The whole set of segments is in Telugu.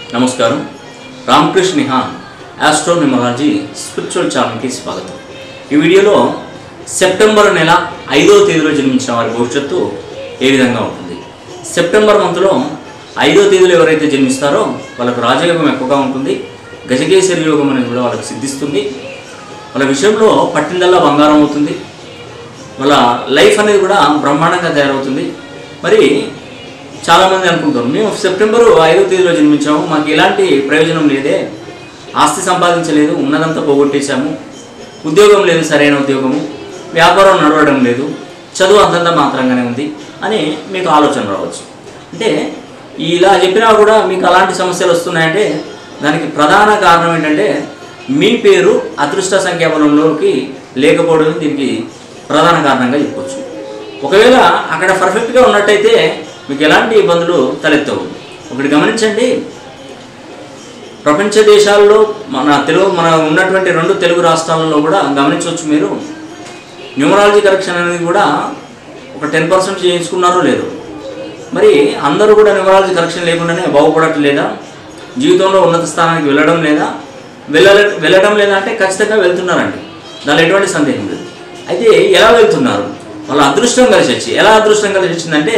నమస్కారం రామకృష్ణ నిహాన్ ఆస్ట్రోన్యూమరాలజీ స్పిరిచువల్ ఛానల్కి స్వాగతం ఈ వీడియోలో సెప్టెంబర్ నెల ఐదవ తేదీలో జన్మించిన వారి భవిష్యత్తు ఏ విధంగా ఉంటుంది సెప్టెంబర్ మంత్లో ఐదో తేదీలో ఎవరైతే జన్మిస్తారో వాళ్ళకు రాజయోగం ఎక్కువగా ఉంటుంది గజకేశ్వరి యోగం అనేది కూడా వాళ్ళకి సిద్ధిస్తుంది వాళ్ళ విషయంలో పట్టిందల్లా బంగారం అవుతుంది వాళ్ళ లైఫ్ అనేది కూడా బ్రహ్మాండంగా తయారవుతుంది మరి చాలామంది అనుకుంటారు మేము సెప్టెంబర్ ఐదో తేదీలో జన్మించాము మాకు ఎలాంటి ప్రయోజనం లేదే ఆస్తి సంపాదించలేదు ఉన్నదంతా పోగొట్టేశాము ఉద్యోగం లేదు సరైన ఉద్యోగము వ్యాపారం నడవడం లేదు చదువు అంతంత మాత్రంగానే ఉంది అని మీకు ఆలోచన రావచ్చు అంటే ఇలా చెప్పినా కూడా మీకు అలాంటి సమస్యలు వస్తున్నాయంటే దానికి ప్రధాన కారణం ఏంటంటే మీ పేరు అదృష్ట సంఖ్యాబలంలోకి లేకపోవడం దీనికి ప్రధాన కారణంగా చెప్పవచ్చు ఒకవేళ అక్కడ పర్ఫెక్ట్గా ఉన్నట్టయితే మీకు ఎలాంటి ఇబ్బందులు తలెత్తవు ఒకటి గమనించండి ప్రపంచ దేశాల్లో మన తెలుగు మన ఉన్నటువంటి రెండు తెలుగు రాష్ట్రాలలో కూడా గమనించవచ్చు మీరు న్యూమరాలజీ కరెక్షన్ అనేది కూడా ఒక టెన్ పర్సెంట్ చేయించుకున్నారో లేదు మరి అందరూ కూడా న్యూమరాలజీ కరెక్షన్ లేకుండానే బాగుపడటం లేదా జీవితంలో ఉన్నత స్థానానికి వెళ్ళడం లేదా వెళ్ళ వెళ్ళడం లేదా అంటే ఖచ్చితంగా వెళ్తున్నారండి దానిలో ఎటువంటి సందేహం లేదు అయితే ఎలా వెళ్తున్నారు వాళ్ళ అదృష్టం కలిసి వచ్చి ఎలా అదృష్టం కలిసి వచ్చిందంటే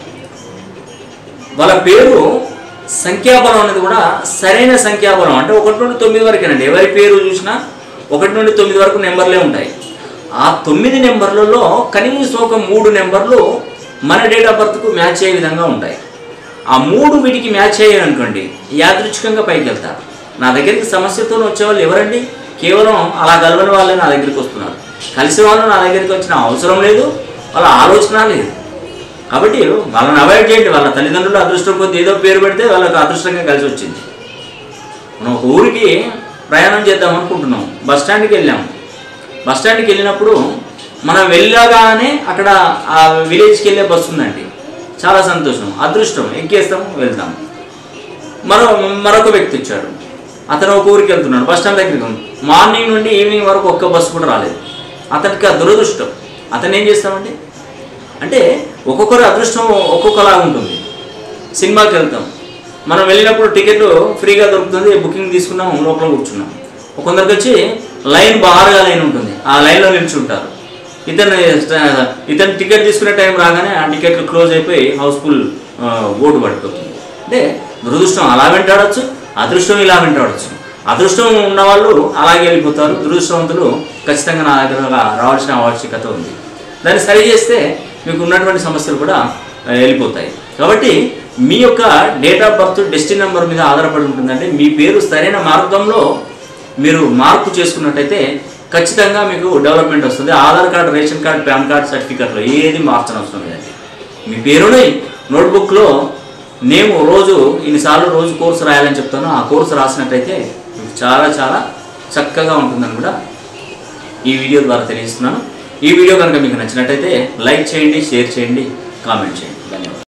వాళ్ళ పేరు సంఖ్యాబలం అనేది కూడా సరైన సంఖ్యాబలం అంటే ఒకటి నుండి తొమ్మిది వరకేనండి ఎవరి పేరు చూసినా ఒకటి నుండి తొమ్మిది వరకు నెంబర్లే ఉంటాయి ఆ తొమ్మిది నెంబర్లలో కనీసం ఒక మూడు నెంబర్లు మన డేట్ ఆఫ్ బర్త్కు మ్యాచ్ అయ్యే విధంగా ఉంటాయి ఆ మూడు వీటికి మ్యాచ్ అయ్యాయి అనుకోండి యాదృచ్ఛికంగా పైకి వెళ్తారు నా దగ్గరికి సమస్యతో వచ్చేవాళ్ళు ఎవరండి కేవలం అలా కలవని వాళ్ళే నా దగ్గరికి వస్తున్నారు కలిసి వాళ్ళు నా దగ్గరికి వచ్చిన అవసరం లేదు వాళ్ళ ఆలోచన లేదు కాబట్టి వాళ్ళని అవాయిడ్ చేయండి వాళ్ళ తల్లిదండ్రులు అదృష్టం కొద్ది ఏదో పేరు పెడితే వాళ్ళకి అదృష్టంగా కలిసి వచ్చింది మనం ఒక ఊరికి ప్రయాణం చేద్దాం అనుకుంటున్నాం బస్ స్టాండ్కి వెళ్ళాం బస్ స్టాండ్కి వెళ్ళినప్పుడు మనం వెళ్ళగానే అక్కడ ఆ విలేజ్కి వెళ్ళే బస్సు ఉందండి చాలా సంతోషం అదృష్టం ఎక్కేస్తాం వెళ్తాం మరో మరొక వ్యక్తి వచ్చాడు అతను ఒక ఊరికి వెళ్తున్నాడు బస్ స్టాండ్ దగ్గరికి ఉంది. మార్నింగ్ నుండి ఈవినింగ్ వరకు ఒక్క బస్సు కూడా రాలేదు అతనికి ఆ దురదృష్టం అతను ఏం చేస్తామండి అంటే ఒక్కొక్కరు అదృష్టం ఒక్కొక్కలా ఉంటుంది సినిమాకి వెళ్తాం మనం వెళ్ళినప్పుడు టికెట్ ఫ్రీగా దొరుకుతుంది బుకింగ్ తీసుకున్నాం లోపల కూర్చున్నాం కొందరికి వచ్చి లైన్ బారుగా లైన్ ఉంటుంది ఆ లైన్లో నిల్చుంటారు ఇతను ఇతను టికెట్ తీసుకునే టైం రాగానే ఆ టికెట్లు క్లోజ్ అయిపోయి హౌస్ఫుల్ బోర్డు పడిపోతుంది అంటే దురదృష్టం అలా వెంటాడచ్చు అదృష్టం ఇలా వెంటాడచ్చు అదృష్టం ఉన్నవాళ్ళు అలాగే వెళ్ళిపోతారు దురదృష్టవంతులు ఖచ్చితంగా నా దగ్గర రావాల్సిన ఆవశ్యకత ఉంది దాన్ని సరి చేస్తే మీకు ఉన్నటువంటి సమస్యలు కూడా ఆ, వెళ్ళిపోతాయి కాబట్టి మీ యొక్క date of birth destiny number మీద ఆధారపడి ఉంటుందంటే మీ పేరు సరైన మార్గంలో మీరు మార్పు చేసుకున్నట్టయితే ఖచ్చితంగా మీకు డెవలప్మెంట్ వస్తుంది Aadhaar card ration card PAN card సర్టిఫికెట్లో ఏది మార్చనవసరం లేదండి మీ పేరుని నోట్బుక్లో నేను రోజు ఇన్నిసార్లు రోజు కోర్సు రాయాలని చెప్తాను ఆ కోర్సు రాసినట్టయితే మీకు చాలా చాలా చక్కగా ఉంటుందని కూడా ఈ వీడియో ద్వారా తెలియజేస్తున్నాను ఈ వీడియో కనుక మీకు నచ్చినట్టయితే లైక్ చేయండి షేర్ చేయండి కామెంట్ చేయండి ధన్యవాదాలు